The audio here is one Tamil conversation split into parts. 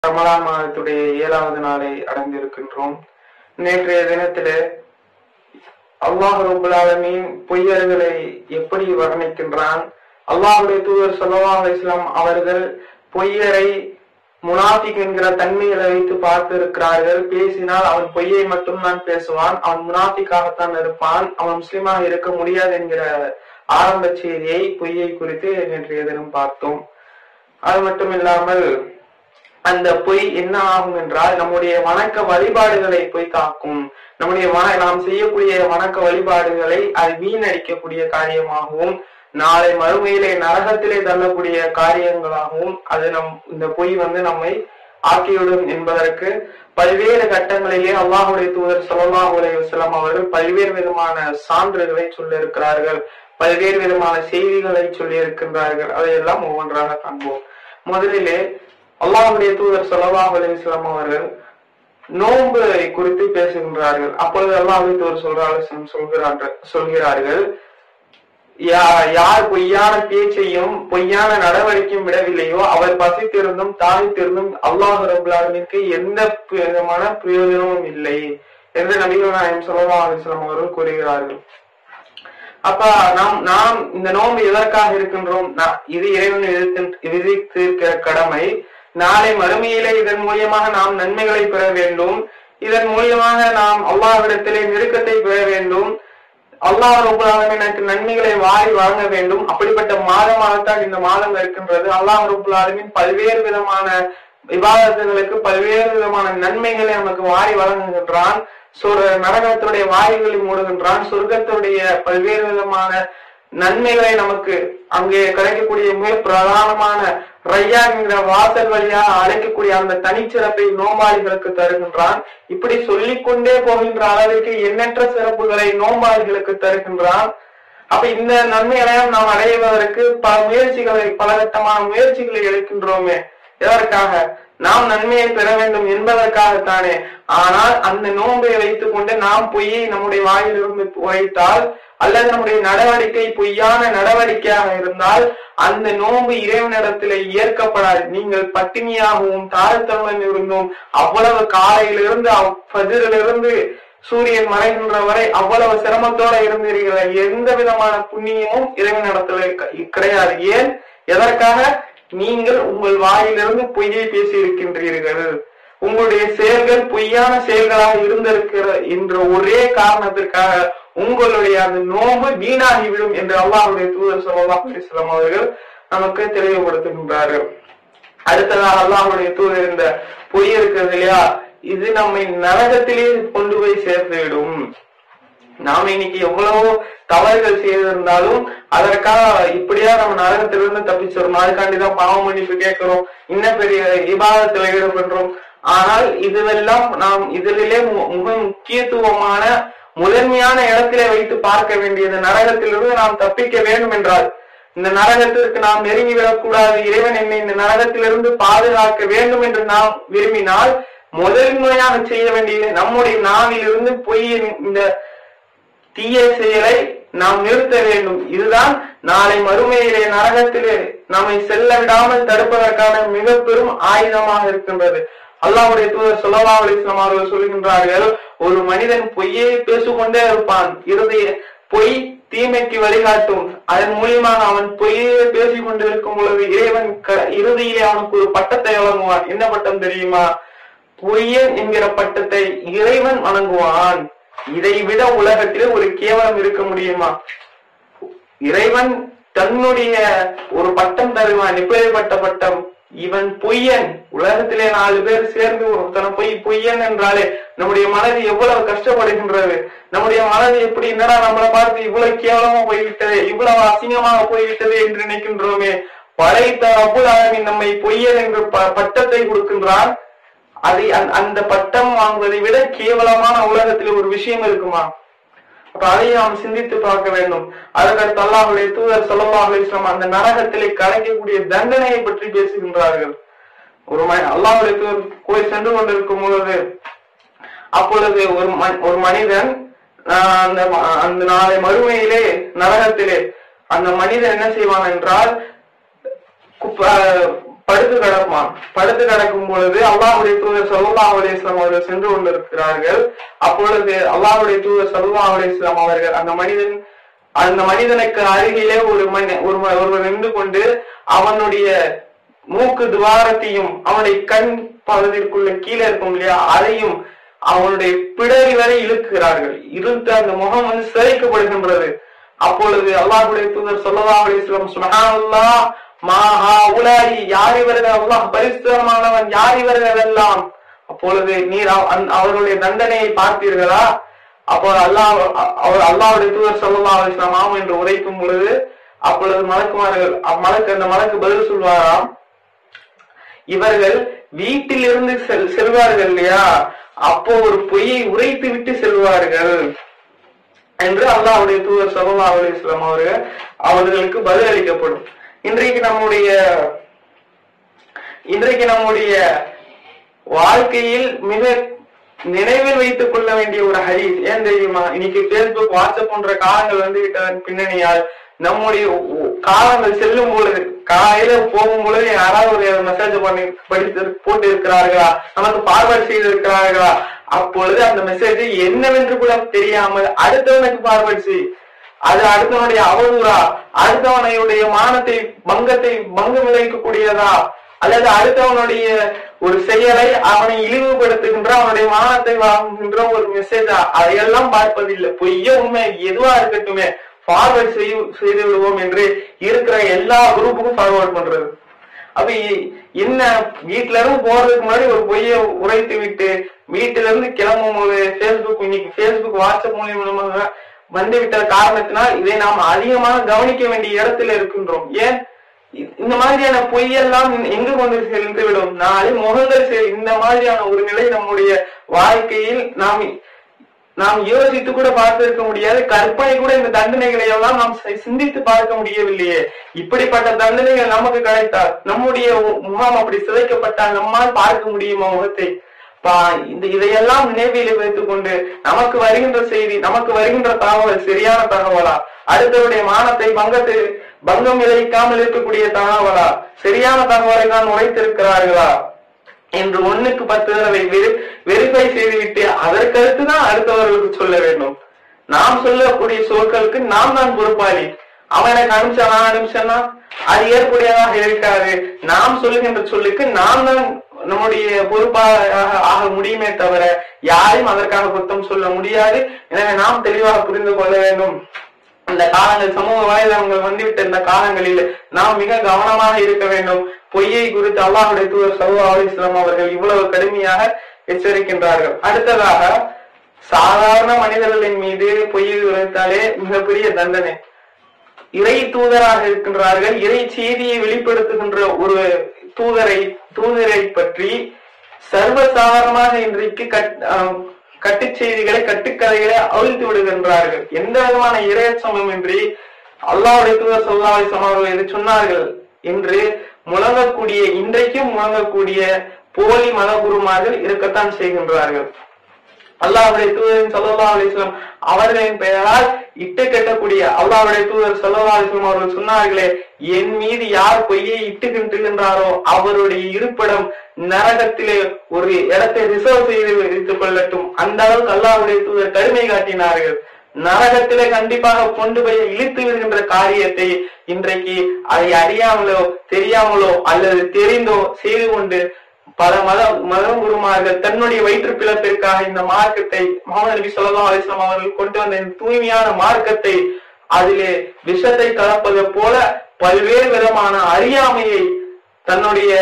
ரமலான் மாதத்துடைய ஏழாவது நாளை அடைந்திருக்கின்றோம் நேற்றைய தினத்திலே அல்லாஹ் ரபுல் ஆலமீன் பொய்யர்களை எப்படி வர்ணிக்கின்றான் அல்லாஹுடைய தூதர் ஸல்லல்லாஹு அலைஹி வஸல்லம் அவர்கள் பொய்யரை முனாஃபிக் என்கிற தன்மைகளை வைத்து பார்த்து இருக்கிறார்கள் பேசினால் அவன் பொய்யை மட்டும்தான் பேசுவான் அவன் முனாஃபிக்காகத்தான் இருப்பான் அவன் முஸ்லிமாக இருக்க முடியாது என்கிற ஆரம்ப செய்தியை பொய்யை குறித்து நேற்றைய தினம் பார்த்தோம் அது மட்டும் இல்லாமல் அந்த பொய் என்ன ஆகும் என்றால் நம்முடைய வணக்க வழிபாடுகளை பொய் காக்கும் நம்முடைய வண நாம் செய்யக்கூடிய வணக்க வழிபாடுகளை அது வீணடிக்கக்கூடிய காரியமாகவும் நாளை மறுமையிலே நரகத்திலே தள்ளக்கூடிய காரியங்களாகவும் அது நம் இந்த பொய் வந்து நம்மை ஆக்கிவிடும் என்பதற்கு பல்வேறு கட்டங்களிலே அல்லாஹுடைய தூதர் ஸல்லல்லாஹு அலைஹி வஸல்லம் அவர்கள் பல்வேறு விதமான சான்றுகளை சொல்லியிருக்கிறார்கள் பல்வேறு விதமான செய்திகளை சொல்லி இருக்கின்றார்கள் அதையெல்லாம் ஒவ்வொன்றாக காண்போம் முதலிலே அல்லாஹுடைய தூதர் ஸல்லல்லாஹு அலைஹி வஸல்லம் அவர்கள் நோன்பு குறித்து பேசுகின்றார்கள் அப்பொழுது அல்லாஹுடைய தூதர் சொல்றார்கள் சொல்கிறார்கள் சொல்கிறார்கள் யா- யார் பொய்யான பேச்சையும் பொய்யான நடவடிக்கையும் விடவில்லையோ அவர் பசித்திருந்தும் தாய்த்திருந்தும் அல்லாஹ் ரபுல்லாலுக்கு எந்த விதமான பிரயோஜனமும் இல்லை என்று நபிகள் நாயம் ஸல்லல்லாஹு அலைஹி வஸல்லம் அவர்கள் கூறுகிறார்கள் அப்ப நாம் நாம் இந்த நோன்பு எதற்காக இருக்கின்றோம் நா- இது இறைவன் விதித்து- விதித்திருக்கிற கடமை நாளை மறுமையிலே இதன் மூலியமாக நாம் நன்மைகளை பெற வேண்டும் இதன் மூலியமாக நாம் அல்லாஹ்விடத்திலே நெருக்கத்தை பெற வேண்டும் அல்லாஹ் ரபுல் ஆலமீன் எனக்கு நன்மைகளை வாரி வழங்க வேண்டும் அப்படிப்பட்ட மாதமாகத்தான் இந்த மாதம் இருக்கின்றது அல்லாஹ் ரபுல் ஆலமீன் பல்வேறு விதமான விவாதத்துகளுக்கு பல்வேறு விதமான நன்மைகளை நமக்கு வாரி வழங்குகின்றான் சொர்- நரகத்துடைய வாயுகளை மூடுகின்றான் சொர்க்கத்துடைய பல்வேறு விதமான நன்மைகளை நமக்கு அங்கே கிடைக்கக்கூடிய மிக பிரதானமான ரையா என்கிற வாசல் வழியாக அழைக்கக்கூடிய அந்த தனிச்சிறப்பை நோம்பாளிகளுக்கு தருகின்றான் இப்படி சொல்லிக்கொண்டே போகின்ற அளவிற்கு எண்ணற்ற சிறப்புகளை நோம்பாளிகளுக்கு தருகின்றான் அப்ப இந்த நன்மைகளையும் நாம் அடைவதற்கு பல முயற்சிகளை பலகட்டமான முயற்சிகளை எடுக்கின்றோமே எதற்காக நாம் நன்மையை பெற வேண்டும் என்பதற்காகத்தானே ஆனால் அந்த நோன்பை வைத்துக் கொண்டு நாம் பொய்யை நம்முடைய வாயிலிருந்து உரைத்தால் அல்லது நம்முடைய நடவடிக்கை பொய்யான நடவடிக்கையாக இருந்தால் அந்த நோன்பு இறைவனிடத்திலே ஏற்கப்படாது நீங்கள் பட்டினியாகவும் தாரத்தமுடன் இருந்தும் அவ்வளவு காலையிலிருந்து பதிலிருந்து சூரியன் மறைகின்ற வரை அவ்வளவு சிரமத்தோட இருந்தீர்கள் எந்த விதமான புண்ணியமும் இறைவனிடத்துல க- கிடையாது ஏன் எதற்காக நீங்கள் உங்கள் வாயிலிருந்து பொய்யை பேசி இருக்கின்றீர்கள் உங்களுடைய செயல்கள் பொய்யான செயல்களாக இருந்திருக்கிற என்ற ஒரே காரணத்திற்காக உங்களுடைய அந்த நோம்பு வீணாகிவிடும் என்று அல்லாஹ்வுடைய தூதர் ஸல்லல்லாஹு அலைஹி வஸல்லம் அவர்கள் நமக்கு தெளிவுபடுத்துகின்றார்கள் அடுத்ததாக அல்லாஹ்வுடைய தூதர் இந்த பொய் இருக்கிறது இல்லையா இது நம்மை நரகத்திலே கொண்டு போய் சேர்த்துவிடும் நாம இன்னைக்கு எவ்வளவோ தவறுகள் செய்திருந்தாலும் அதற்காக இப்படியா நம்ம நரகத்திலிருந்து தப்பிச்சிடணும் அதுக்காண்டிதான் பாவம் மன்னிப்பு கேட்கிறோம் இன்னும் பெரிய விவாதத்துல ஈடுபடுறோம் ஆனால் இதுவெல்லாம் நாம் இதிலே மு- மிக முக்கியத்துவமான முதன்மையான இடத்திலே வைத்து பார்க்க வேண்டியது நரகத்திலிருந்து நாம் தப்பிக்க வேண்டும் என்றால் இந்த நரகத்திற்கு நாம் நெருங்கி விடக்கூடாது இறைவன் என்னை இந்த நரகத்திலிருந்து பாதுகாக்க வேண்டும் என்று நாம் விரும்பினால் முதன்மையாக செய்ய வேண்டியது நம்முடைய நாவிலிருந்து பொய்யின் இந்த தீய செயலை நாம் நிறுத்த வேண்டும் இதுதான் நாளை மறுமையிலே நரகத்திலே நம்மை செல்ல விடாமல் தடுப்பதற்கான மிக பெரும் ஆயுதமாக இருக்கின்றது அல்லாஹ்வுடைய தூதர் ஸல்லல்லாஹு அலைஹி வஸல்லம் அவர்கள் சொல்கின்றார்கள் ஒரு மனிதன் பொய்யே பேசிக்கொண்டே இருப்பான் இறுதி பொய் தீமைக்கு வழிகாட்டும் அதன் மூலியமாக அவன் பொய்யே பேசிக் கொண்டிருக்கும் பொழுது இறைவன் க- இறுதியிலே அவனுக்கு ஒரு பட்டத்தை வழங்குவான் என்ன பட்டம் தெரியுமா பொய்யன் என்கிற பட்டத்தை இறைவன் வணங்குவான் இதை விட உலகத்திலே ஒரு கேவலம் இருக்க முடியுமா இறைவன் தன்னுடைய ஒரு பட்டம் தருவான் எப்பேற்பட்ட பட்டம் இவன் பொய்யன் உலகத்திலே நாலு பேர் சேர்ந்து ஒருத்தனை பொய் பொய்யன் என்றாலே நம்முடைய மனது எவ்வளவு கஷ்டப்படுகின்றது நம்முடைய மனது எப்படி என்னடா நம்மளை பார்த்து இவ்வளவு கேவலமா போய்விட்டது இவ்வளவு அசிங்கமாக போய்விட்டது என்று நினைக்கின்றோமே படைத்த அபுல் ஆலமீன் நம்மை பொய்யன் என்று ப- பட்டத்தை கொடுக்கின்றான் அதை அந்த- அந்த பட்டம் வாங்குவதை விட கேவலமான உலகத்தில் ஒரு விஷயம் இருக்குமா அப்ப அதையும் நாம் சிந்தித்து பார்க்க வேண்டும் அதற்கடுத்து அல்லாஹுடைய தூதர் ஸல்லல்லாஹு அலைஹி வஸல்லம் அந்த நரகத்திலே கிடைக்கக்கூடிய தண்டனையை பற்றி பேசுகின்றார்கள் ஒரு ம அல்லாஹுடைய தூதர் போய் சென்று கொண்டிருக்கும் பொழுது அப்பொழுது ஒரு ம- ஒரு மனிதன் ஆஹ், அந்த ம- அந்த நாளை மறுமையிலே நரகத்திலே அந்த மனிதன் என்ன செய்வான் என்றால் குப்ப- படுத்து கிடப்பான் படுத்து கிடக்கும் பொழுது அல்லாஹுடைய தூதர் சல்லாஹ் அலிஸ்லாம் அவர்கள் சென்று கொண்டிருக்கிறார்கள் அப்பொழுது அல்லாஹுடைய தூதர் சல்லாஹ் அலிஸ்லாம் அவர்கள் அந்த மனிதன் அந்த மனிதனுக்கு அருகிலே ஒரு மனி ஒரு ஒருவர் நின்று கொண்டு அவனுடைய மூக்கு துவாரத்தையும் அவனுடைய கண் பகுதிக்குள்ள கீழே இருக்கும் இல்லையா அதையும் அவனுடைய பிடரி வரை இழுக்கிறார்கள் இழுத்து அந்த முகம் வந்து சிதைக்கப்படுகின்றது அப்பொழுது அல்லாஹுடைய தூதர் சொல்லலா அலிஸ்லாம் சுனஹானுல்லா மாஹா உலாயி யார் இவர்கள் அல்லாஹ் பரிசுத்தமானவன் யார் இவர்கள் எல்லாம் அப்பொழுது நீர் அவர்களுடைய தண்டனையை பார்த்தீர்களா அப்போ அல்லாஹ் அவர் அல்லாவுடைய தூதர் சொல்லலா அலிஸ்லாம் ஆம் என்று உரைக்கும் பொழுது அப்பொழுது மலக்குமார்கள் மலக்கு அந்த மலக்கு பதில் சொல்வாராம் இவர்கள் வீட்டில் இருந்து செல் செல்வார்கள் இல்லையா அப்போ ஒரு பொய்யை உரைத்து விட்டு செல்வார்கள் என்று அல்லாவுடைய தூதர் சல்லா அலிஸ்லாம் அவர்கள் அவர்களுக்கு பதில் அளிக்கப்படும் இன்றைக்கு நம்முடைய இன்றைக்கு நம்முடைய வாழ்க்கையில் மிக நினைவில் வைத்துக் கொள்ள வேண்டிய ஒரு ஹரிஸ் ஏன் தெரியுமா இன்னைக்கு பேஸ்புக் வாட்ஸ்அப் போன்ற காலங்கள் வந்து விட்டதன் பின்னணியால் நம்முடைய காலங்கள் செல்லும் பொழுது காலையில போகும் பொழுது யாராவது ஒரு மெசேஜ் பண்ணி படித்து போட்டு இருக்கிறார்களா நமக்கு பார்வர்ட் செய்து இருக்கிறார்களா அப்பொழுது அந்த மெசேஜ் என்னவென்று கூட தெரியாமல் அடுத்தவனுக்கு பார்வர்ட் செய் அது அடுத்தவனுடைய அவதூறா அடுத்தவனுடைய மானத்தை பங்கத்தை பங்கம் விளைவிக்கக்கூடியதா அல்லது அடுத்தவனுடைய ஒரு செயலை அவனை இழிவுபடுத்துகின்ற அவனுடைய மானத்தை வாங்குகின்ற ஒரு மெசேஜா அதையெல்லாம் பார்ப்பதில்லை பொய்ய உண்மை எதுவா இருக்கட்டுமே ஃபார்வர்ட் செய்து விடுவோம் என்று இருக்கிற எல்லா குரூப்புக்கும் ஃபார்வர்ட் பண்றது அப்ப என்ன வீட்டுல இருந்து போறதுக்கு முன்னாடி ஒரு பொய்ய உரைத்து விட்டு வீட்டுல இருந்து கிளம்பும் போது பேஸ்புக் இன்னைக்கு பேஸ்புக் வாட்ஸ்அப் மூலியமாக வந்து விட்ட காரணத்தினால் இதை நாம் அதிகமாக கவனிக்க வேண்டிய இடத்துல இருக்கின்றோம் ஏன் இந்த மாதிரியான பொய்யெல்லாம் எங்க கொண்டு சென்று விடும் நாளை முகங்கள் இந்த மாதிரியான ஒரு நிலை நம்முடைய வாழ்க்கையில் நாம் நாம் யோசித்து கூட பார்த்திருக்க முடியாது கற்பனை கூட இந்த தண்டனைகளை எல்லாம் நாம் சிந்தித்து பார்க்க முடியவில்லையே இப்படிப்பட்ட தண்டனைகள் நமக்கு கிடைத்தால் நம்முடைய முகம் அப்படி சிதைக்கப்பட்டால் நம்மால் பார்க்க முடியுமா முகத்தை இந்த இதையெல்லாம் நினைவில் வைத்துக் கொண்டு நமக்கு வருகின்ற செய்தி நமக்கு வருகின்ற தகவல் சரியான தகவலா அடுத்தவருடைய மானத்தை பங்கத்தை பங்கம் விளைவிக்காமல் இருக்கக்கூடிய தகவலா சரியான தகவலை தான் உரைத்திருக்கிறார்களா என்று ஒண்ணுக்கு பத்து தடவை வெரிஃபை செய்துவிட்டு அதற்கடுத்து தான் அடுத்தவர்களுக்கு சொல்ல வேண்டும் நாம் சொல்லக்கூடிய சொற்களுக்கு நாம் தான் பொறுப்பாளி அவன் எனக்கு அனுப்பிச்சானா அனுப்பிச்சானா அது ஏற்புடையதாக இருக்காது நாம் சொல்லுகின்ற சொல்லுக்கு நாம் தான் நம்முடைய பொறுப்பாக ஆக முடியுமே தவிர யாரையும் அதற்காக குத்தம் சொல்ல முடியாது எனவே நாம் தெளிவாக புரிந்து கொள்ள வேண்டும் இந்த காலங்கள் சமூக வலைதளங்கள் வந்துவிட்ட இந்த காலங்களில் நாம் மிக கவனமாக இருக்க வேண்டும் பொய்யை குறித்து அல்லாஹுடைய தூதர் சல்லா அலிஸ்லாம் அவர்கள் இவ்வளவு கடுமையாக எச்சரிக்கின்றார்கள் அடுத்ததாக சாதாரண மனிதர்களின் மீது பொய்யை உரைத்தாலே மிகப்பெரிய தண்டனை இறை தூதராக இருக்கின்றார்கள் இறை செய்தியை வெளிப்படுத்துகின்ற ஒரு தூதரை தூதரை பற்றி சர்வசாதாரணமாக இன்றைக்கு கட் கட்டுச் செய்திகளை கட்டுக்கதைகளை அவிழ்த்து விடுகின்றார்கள் எந்த விதமான இரையச்சமும் இன்றி அல்லாவுடைய தூதர் சொல்லா அலிஸ்லாம் அவர்கள் எது சொன்னார்கள் என்று முழங்கக்கூடிய இன்றைக்கும் முழங்கக்கூடிய போலி மதகுருமார்கள் இருக்கத்தான் செய்கின்றார்கள் அல்லாவுடைய தூதரின் சல்லா அலிஸ்லாம் அவர்களின் பெயரால் இட்டு கட்டக்கூடிய அல்லாவுடைய தூதர் சல்லா அலிஸ்லாம் அவர்கள் சொன்னார்களே என் மீது யார் பொய்யை இட்டுகின்றாரோ அவருடைய இருப்பிடம் நரகத்திலே ஒரு இடத்தை ரிசர்வ் செய்து வைத்துக் கொள்ளட்டும் அந்த அளவுக்கு அல்லாவுடைய தூதர் கடுமை காட்டினார்கள் நரகத்திலே கண்டிப்பாக கொண்டு போய் இழுத்து விடுகின்ற காரியத்தை இன்றைக்கு அதை அறியாமலோ தெரியாமலோ அல்லது தெரிந்தோ செய்து கொண்டு பல மத மத குருமார்கள் தன்னுடைய வயிற்று பிளப்பிற்காக இந்த மார்க்கத்தை முகமது நபி சொல்லா அலிஸ்லாம் அவர்கள் கொண்டு வந்த இந்த தூய்மையான மார்க்கத்தை அதிலே விஷத்தை கலப்பது போல பல்வேறு விதமான அறியாமையை தன்னுடைய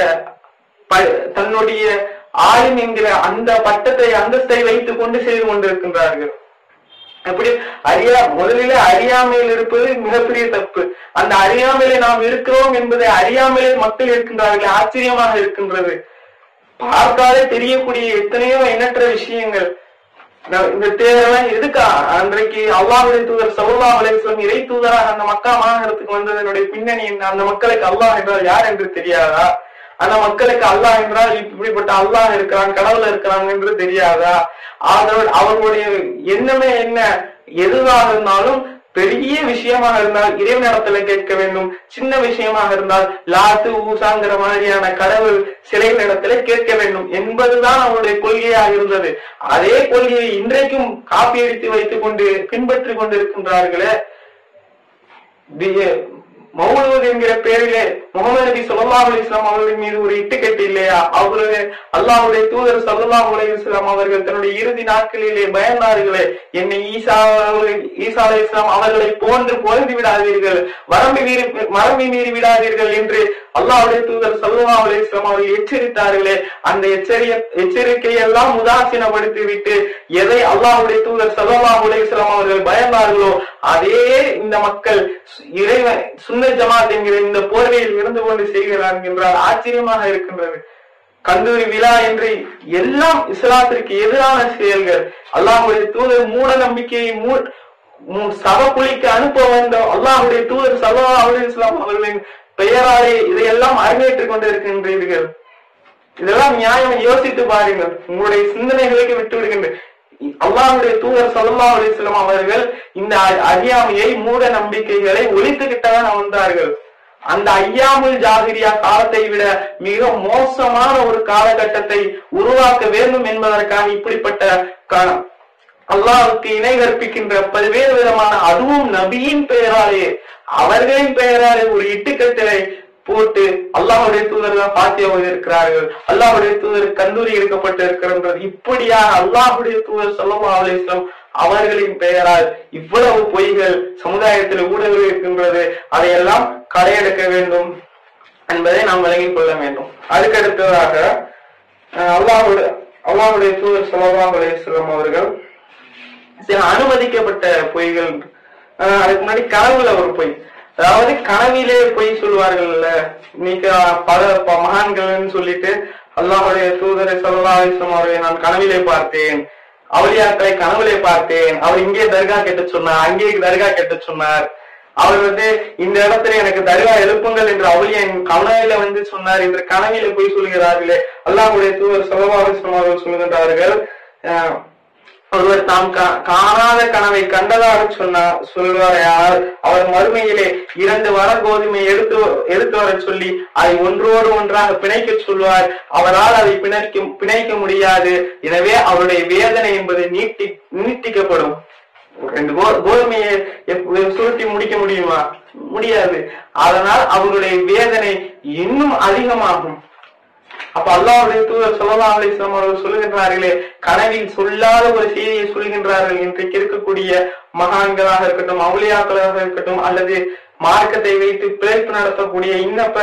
தன்னுடைய ஆளும் என்கிற அந்த பட்டத்தை அந்தஸ்தை வைத்துக் கொண்டு செய்து கொண்டிருக்கின்றார்கள் எப்படி அறியா முதலிலே அறியாமையில் இருப்பது மிகப்பெரிய தப்பு அந்த அறியாமையிலே நாம் இருக்கிறோம் என்பதை அறியாமலே மக்கள் இருக்கின்றார்கள் ஆச்சரியமாக இருக்கின்றது பார்த்தாலே தெரியக்கூடிய எத்தனையோ எண்ணற்ற விஷயங்கள் இந்த தேர்தலாம் எதுக்கா அன்றைக்கு அல்லாஹுடைய தூதர் சல்லா அலிஸ்லாம் இறை தூதராக அந்த மக்கா மாநகரத்துக்கு வந்ததனுடைய பின்னணி அந்த மக்களுக்கு அல்லாஹ் என்றால் யார் என்று தெரியாதா அந்த மக்களுக்கு அல்லாஹ் என்றால் இப்படிப்பட்ட அல்லாஹ் இருக்கிறான் கடவுள் இருக்கிறான் என்று தெரியாதா அதோட அவர்களுடைய எண்ணமே என்ன எதுவாக இருந்தாலும் பெரிய விஷயமாக இருந்தால் இறைவனிடத்துல கேட்க வேண்டும் சின்ன விஷயமாக இருந்தால் லாத்து ஊசாங்கிற மாதிரியான கடவுள் சிலைகளிடத்துல கேட்க வேண்டும் என்பதுதான் அவருடைய கொள்கையாக இருந்தது அதே கொள்கையை இன்றைக்கும் காப்பியடித்து வைத்துக் கொண்டு பின்பற்றி கொண்டிருக்கின்றார்களே தி- மௌலூத் என்கிற பெயரிலே முகமது நபி ஸல்லல்லாஹு அலைஹி வஸல்லம் அவர்களின் மீது ஒரு இட்டுக்கட்டு இல்லையா அவர்களுடைய அல்லாஹ்வுடைய தூதர் ஸல்லல்லாஹு அலைஹி வஸல்லம் அவர்கள் தன்னுடைய இறுதி நாட்களிலே பயந்தார்களே என்னை ஈசா அவர்கள்- ஈசா அலைஹி இஸ்லாம் அவர்களை போன்று பொருந்தி விடாதீர்கள் வரம்பு மீறி வரம்பு மீறி விடாதீர்கள் என்று அல்லாஹ்வுடைய தூதர் ஸல்லல்லாஹு அலைஹி வஸல்லம் அவர்கள் எச்சரித்தார்களே அந்த எச்சரிய எச்சரிக்கையை எல்லாம் உதாசீனப்படுத்தி விட்டு எதை அல்லாஹ்வுடைய தூதர் ஸல்லல்லாஹு அலைஹி வஸல்லம் அவர்கள் பயந்தார்களோ அதே இந்த மக்கள் சு- இறைவன் சுன்ன ஜமாத் என்கிற இந்த போர்வையில் இருந்து கொண்டு செய்கிறார்கள் என்றால் ஆச்சரியமாக இருக்கின்றது கந்தூரி விழா என்று எல்லாம் இஸ்லாத்திற்கு எதிரான செயல்கள் அல்லாஹ்வுடைய தூதர் மூட நம்பிக்கையை மூ மூ- சவக்குழிக்கு அனுப்ப வந்த அல்லாஹ்வுடைய தூதர் சல்லல்லாஹு அலைஹி வஸல்லம் அவர்களின் பெயராலே இதையெல்லாம் அரங்கேற்றுக் கொண்டிருக்கின்றீர்கள் இதெல்லாம் நியாயம் யோசித்து பாருங்கள் உங்களுடைய சிந்தனைகளுக்கு விட்டு விடுகின்ற அல்லாஹ்வுடைய தூதர் ஸல்லல்லாஹு அலைஹி வஸல்லம் அவர்கள் இந்த அ- அறியாமையை மூட நம்பிக்கைகளை ஒழித்துக்கிட்டதான் வந்தார்கள் அந்த ஐயாமுல் ஜாகிரியா காலத்தை விட மிக மோசமான ஒரு காலகட்டத்தை உருவாக்க வேண்டும் என்பதற்காக இப்படிப்பட்ட க- அல்லாஹ்வுக்கு இணை கற்பிக்கின்ற பல்வேறு விதமான அதுவும் நபியின் பெயராலே அவர்களின் பெயராலே ஒரு இட்டுக்கட்டளை போட்டு அல்லாஹ்வுடைய தூதர் தான் பாத்தியா இருக்கிறார்கள் அல்லாஹ்வுடைய தூதர் கந்தூரி எடுக்கப்பட்டு இருக்கிறது இப்படியா அல்லாஹ்வுடைய தூதர் ஸல்லல்லாஹு அலைஹி வஸல்லம் அவர்களின் பெயரால் இவ்வளவு பொய்கள் சமுதாயத்தில் ஊடுருவி இருக்கின்றது அதையெல்லாம் களையெடுக்க வேண்டும் என்பதை நாம் விளங்கிக் கொள்ள வேண்டும் அதுக்கடுத்ததாக அஹ், அல்லாஹ்வுடைய அல்லாஹ்வுடைய தூதர் ஸல்லல்லாஹு அலைஹி வஸல்லம் அவர்கள் சில அனுமதிக்கப்பட்ட பொய்கள் அஹ் அதுக்கு முன்னாடி கனவுல ஒரு பொய் அதாவது கனவிலே பொய் சொல்வார்கள்ல இன்னைக்கு பல ப- மகான்கள்னு சொல்லிட்டு அல்லாஹுடைய தூதரை சொல்லலாம் அவரை நான் கனவிலே பார்த்தேன் அவளியாக்களை கனவிலே பார்த்தேன் அவர் இங்கே தர்கா கெட்ட சொன்னார் அங்கே தர்கா கெட்ட சொன்னார் அவர் வந்து இந்த இடத்துல எனக்கு தர்கா எழுப்புங்கள் என்று அவளியன் கனவில வந்து சொன்னார் என்று கனவில போய் சொல்கிறார்களே அல்லாஹ்வுடைய தூதர் சலவாலிஸ்லம் அவர்கள் சொல்கின்றார்கள் அஹ் ஒருவர் தாம் கா- காணாத கனவை கண்டதாக சொன்னார் சொல்வாரையால் அவர் மறுமையிலே இரண்டு வர கோதுமை எடுத்து எடுத்து வர சொல்லி அதை ஒன்றோடு ஒன்றாக பிணைக்க சொல்வார் அவரால் அதை பிணைக்க பிணைக்க முடியாது எனவே அவருடைய வேதனை என்பது நீட்டி நீட்டிக்கப்படும் ரெண்டு கோ கோதுமையை எப்- சுருட்டி முடிக்க முடியுமா முடியாது அதனால் அவருடைய வேதனை இன்னும் அதிகமாகும் அப்ப அல்லாஹ்வுடைய தூதர் ஸல்லல்லாஹு அலைஹி வஸல்லம் அவர்கள் சொல்லுகின்றார்களே கனவில் சொல்லாத ஒரு செய்தியை சொல்கின்றார்கள் இன்றைக்கு இருக்கக்கூடிய மகான்களாக இருக்கட்டும் அவுளியாக்களாக இருக்கட்டும் அல்லது மார்க்கத்தை வைத்து பிழைப்பு நடத்தக்கூடிய இன்னப்பெற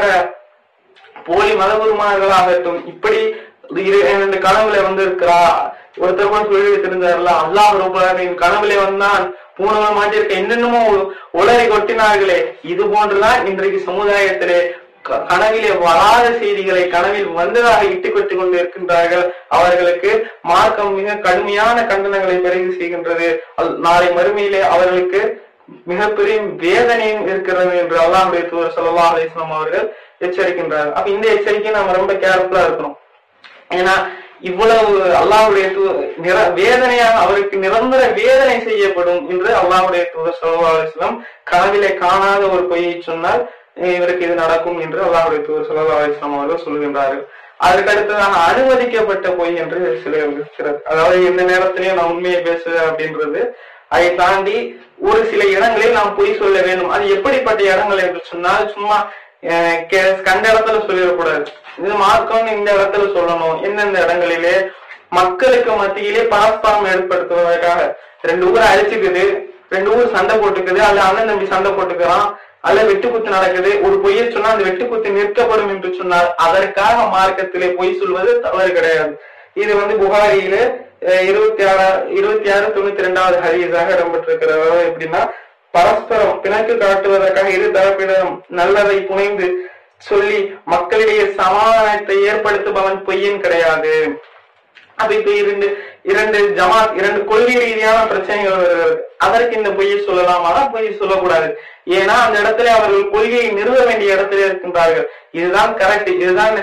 போலி மதகுருமார்களாகட்டும் இப்படி இரு- இரண்டு கனவுல வந்து இருக்கிறா ஒருத்தர் கூட சொல்லி வைத்திருந்தார்ல அல்லாஹ் ரபுல்லாவின் கனவுல வந்தான் பூனவ மாட்டிருக்க என்னென்னமோ உளறி கொட்டினார்களே இது போன்றுதான் இன்றைக்கு சமுதாயத்திலே க- கனவிலே வராத செய்திகளை கனவில் வந்ததாக இட்டுக்கொண்டு கொண்டு இருக்கின்றார்கள் அவர்களுக்கு மார்க்கம் மிக கடுமையான கண்டனங்களை பிறகு செய்கின்றது அல்- நாளை மறுமையிலே அவர்களுக்கு மிகப்பெரிய வேதனையும் இருக்கிறது என்று அல்லாஹ்வுடைய தூதர் ஸல்லல்லாஹு அலைஹி வஸல்லம் அவர்கள் எச்சரிக்கின்றார்கள் அப்ப இந்த எச்சரிக்கையை நம்ம ரொம்ப கேர்ஃபுல்லா இருக்கணும் ஏன்னா இவ்வளவு அல்லாஹ்வுடைய தூ நிர வேதனையாக அவருக்கு நிரந்தர வேதனை செய்யப்படும் என்று அல்லாஹ்வுடைய தூதர் ஸல்லல்லாஹு அலைஹி வஸல்லம் கனவிலே காணாத ஒரு பொய்யை சொன்னால் அஹ் இவருக்கு இது நடக்கும் என்று அல்லாஹ்வுடைய தூதர் ஸல்லல்லாஹு அலைஹி வஸல்லம் அவர்கள் சொல்கின்றார்கள் அதுக்கு அடுத்ததாக அனுமதிக்கப்பட்ட பொய் என்று சில இருக்கிறது அதாவது எந்த நேரத்திலையும் நான் உண்மையை பேசுவேன் அப்படின்றது அதை தாண்டி ஒரு சில இடங்களில் நாம் பொய் சொல்ல வேண்டும் அது எப்படிப்பட்ட இடங்கள் என்று சொன்னால் சும்மா அஹ், கே- கண்ட இடத்துல சொல்லிடக்கூடாது இது மார்க்கம்னு இந்த இடத்துல சொல்லணும் எந்தெந்த இடங்களிலே மக்களுக்கு மத்தியிலே பரஸ்பரம் ஏற்படுத்துவதற்காக ரெண்டு ஊரை அழிச்சுக்குது ரெண்டு ஊர் சண்டை போட்டுக்குது அல்ல அண்ணன் தம்பி சண்டை போட்டுக்கிறான் அல்ல வெட்டுக்குத்து நடக்குது ஒரு பொய்யை சொன்னா அந்த வெட்டுக்குத்து நிற்கப்படும் என்று சொன்னால் அதற்காக மார்க்கத்திலே பொய் சொல்வது தவறு கிடையாது இது வந்து புகாரியில அஹ், இருபத்தி ஆறா இருபத்தி ஆறு தொண்ணூத்தி ரெண்டாவது ஹரிசாக இடம்பெற்றிருக்கிறது அதாவது எப்படின்னா பரஸ்பரம் பிணக்கு காட்டுவதற்காக இரு தரப்பினரும் நல்லதை புனைந்து சொல்லி மக்களிடையே சமாதானத்தை ஏற்படுத்துபவன் பொய்யன் கிடையாது அப்ப இப்ப இரண்டு இரண்டு ஜமாத் இரண்டு கொள்கை ரீதியான பிரச்சனைகள் வருகிறது அதற்கு இந்த பொய்யை சொல்லலாமா பொய் சொல்லக்கூடாது ஏன்னா அந்த இடத்துல அவர்கள் கொள்கையை நிறுவ வேண்டிய இடத்துல இருக்கின்றார்கள் இதுதான் கரெக்ட் இதுதான்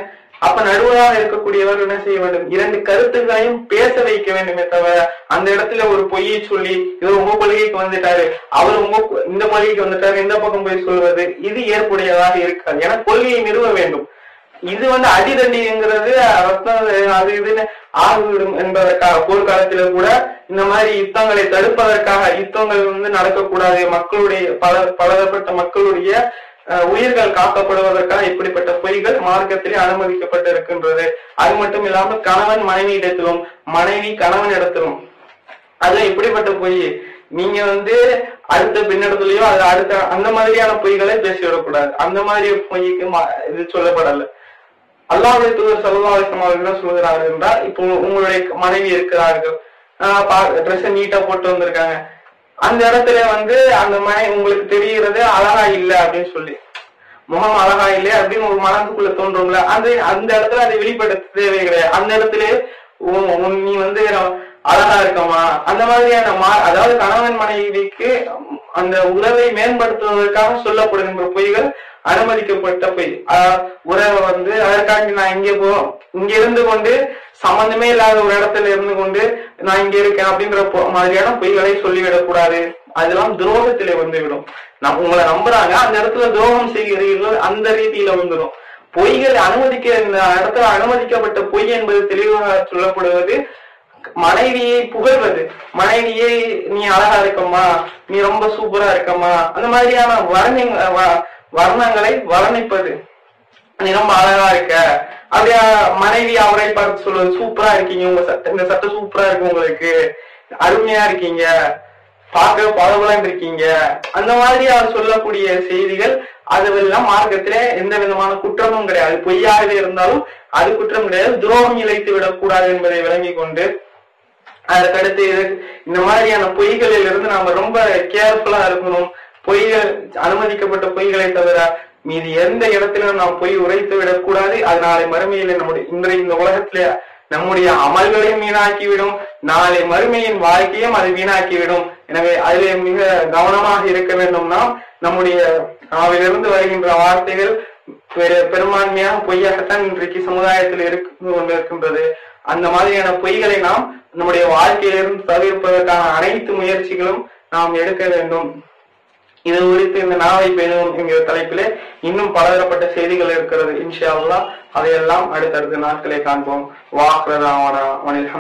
அப்ப நடுவராக இருக்கக்கூடியவர் என்ன செய்ய வேண்டும் இரண்டு கருத்துக்களையும் பேச வைக்க வேண்டுமே தவிர அந்த இடத்துல ஒரு பொய்யை சொல்லி இவர் உங்க கொள்கைக்கு வந்துட்டாரு அவர் உங்க கொ- இந்த கொள்கைக்கு வந்துட்டாரு இந்த பக்கம் போய் சொல்வது இது ஏற்புடையதாக இருக்காது ஏன்னா கொள்கையை நிறுவ வேண்டும் இது வந்து அடிதண்டிங்கிறது ரத்தம் அது இதுன்னு ஆகிவிடும் என்பதற்காக போர்க்காலத்தில கூட இந்த மாதிரி யுத்தங்களை தடுப்பதற்காக யுத்தங்கள் வந்து நடக்கக்கூடாது மக்களுடைய பல பலதரப்பட்ட மக்களுடைய அஹ், உயிர்கள் காக்கப்படுவதற்காக இப்படிப்பட்ட பொய்கள் மார்க்கத்திலே அனுமதிக்கப்பட்டு இருக்கின்றது அது மட்டும் இல்லாமல் கணவன் மனைவி இடத்திலும் மனைவி கணவன் இடத்திலும் அது இப்படிப்பட்ட பொய் நீங்க வந்து அடுத்த பின்னடத்துலயோ அது அடுத்த அந்த மாதிரியான பொய்களை பேசிவிடக்கூடாது அந்த மாதிரி பொய்க்கு ம- இது சொல்லப்படல அல்லாஹ்வுடைய தூதர் சல்லல்லாஹு அலைஹி வஸல்லம் அவர்கள் என்ன சொல்கிறார்கள் என்றால் இப்போ உங்களுடைய மனைவி இருக்கிறார்கள் ட்ரெஸ் நீட்டா போட்டு வந்திருக்காங்க அந்த இடத்துல வந்து அந்த மனை உங்களுக்கு தெரிகிறது அழகா இல்ல அப்படின்னு சொல்லி முகம் அழகா இல்லையா அப்படின்னு ஒரு மனதுக்குள்ள தோன்றும்ல அந்த அந்த இடத்துல அதை வெளிப்படுத்த தேவை கிடையாது அந்த இடத்துல உன் உன் நீ வந்து அழகா இருக்கமா அந்த மாதிரியான மா அதாவது கணவன் மனைவிக்கு அந்த உறவை மேம்படுத்துவதற்காக சொல்லப்படுகின்ற பொய்கள் அனுமதிக்கப்பட்ட பொய் ஆஹ் உறவை வந்து அதற்காண்டி நான் இங்கே போ இங்க இருந்து கொண்டு சம்பந்தமே இல்லாத ஒரு இடத்துல இருந்து கொண்டு நான் இங்க இருக்கேன் அப்படின்ற பொ- மாதிரியான பொய்களை சொல்லிவிடக் கூடாது அதெல்லாம் துரோகத்திலே வந்துவிடும் நம் உங்களை நம்புறாங்க அந்த இடத்துல துரோகம் செய்கிறீர்கள் அந்த ரீதியில வந்துடும் பொய்கள் அனுமதிக்க இந்த இடத்துல அனுமதிக்கப்பட்ட பொய் என்பது தெளிவாக சொல்லப்படுவது மனைவியை புகழ்வது மனைவியை நீ அழகா இருக்கம்மா நீ ரொம்ப சூப்பரா இருக்கம்மா அந்த மாதிரியான வர்ணி வ- வர்ணங்களை வர்ணிப்பது நீ ரொம்ப அழகா இருக்க அப்படியே மனைவி அவரை பார்த்து சொல்லுவது சூப்பரா இருக்கீங்க உங்க சட்டை இந்த சட்டை சூப்பரா இருக்கு உங்களுக்கு அருமையா இருக்கீங்க பார்க்க பளபளன்னு இருக்கீங்க அந்த மாதிரி அவர் சொல்லக்கூடிய செய்திகள் அதுவெல்லாம் மார்க்கத்திலே எந்த விதமான குற்றமும் கிடையாது பொய்யாகவே இருந்தாலும் அது குற்றம் கிடையாது துரோகம் இழைத்து விடக்கூடாது என்பதை விளங்கிக் கொண்டு அதற்கடுத்து இது இந்த மாதிரியான பொய்களில் இருந்து நாம ரொம்ப கேர்ஃபுல்லா இருக்கணும் பொய்கள் அனுமதிக்கப்பட்ட பொய்களை தவிர மீதி எந்த இடத்திலும் நாம் பொய் உரைத்து விடக்கூடாது அது நாளை மறுமையில நம்முடைய இன்றைய இந்த உலகத்திலே நம்முடைய அமல்களையும் வீணாக்கிவிடும் நாளை மறுமையின் வாழ்க்கையும் அது வீணாக்கிவிடும் எனவே அதிலே மிக கவனமாக இருக்க வேண்டும் நாம் நம்முடைய நாவிலிருந்து வருகின்ற வார்த்தைகள் பெரு- பெரும்பான்மையாக பொய்யாகத்தான் இன்றைக்கு சமுதாயத்தில் இருந்து கொண்டிருக்கின்றது அந்த மாதிரியான பொய்களை நாம் நம்முடைய வாழ்க்கையிலிருந்து தவிர்ப்பதற்கான அனைத்து முயற்சிகளும் நாம் எடுக்க வேண்டும் இது குறித்து இந்த நாவை பேணும் என்கிற தலைப்பிலே இன்னும் பலதரப்பட்ட செய்திகள் இருக்கிறது இன்ஷா அல்லாஹ் அதையெல்லாம் அடுத்தடுத்த நாட்களை காண்போம் வாக்குறதாவனா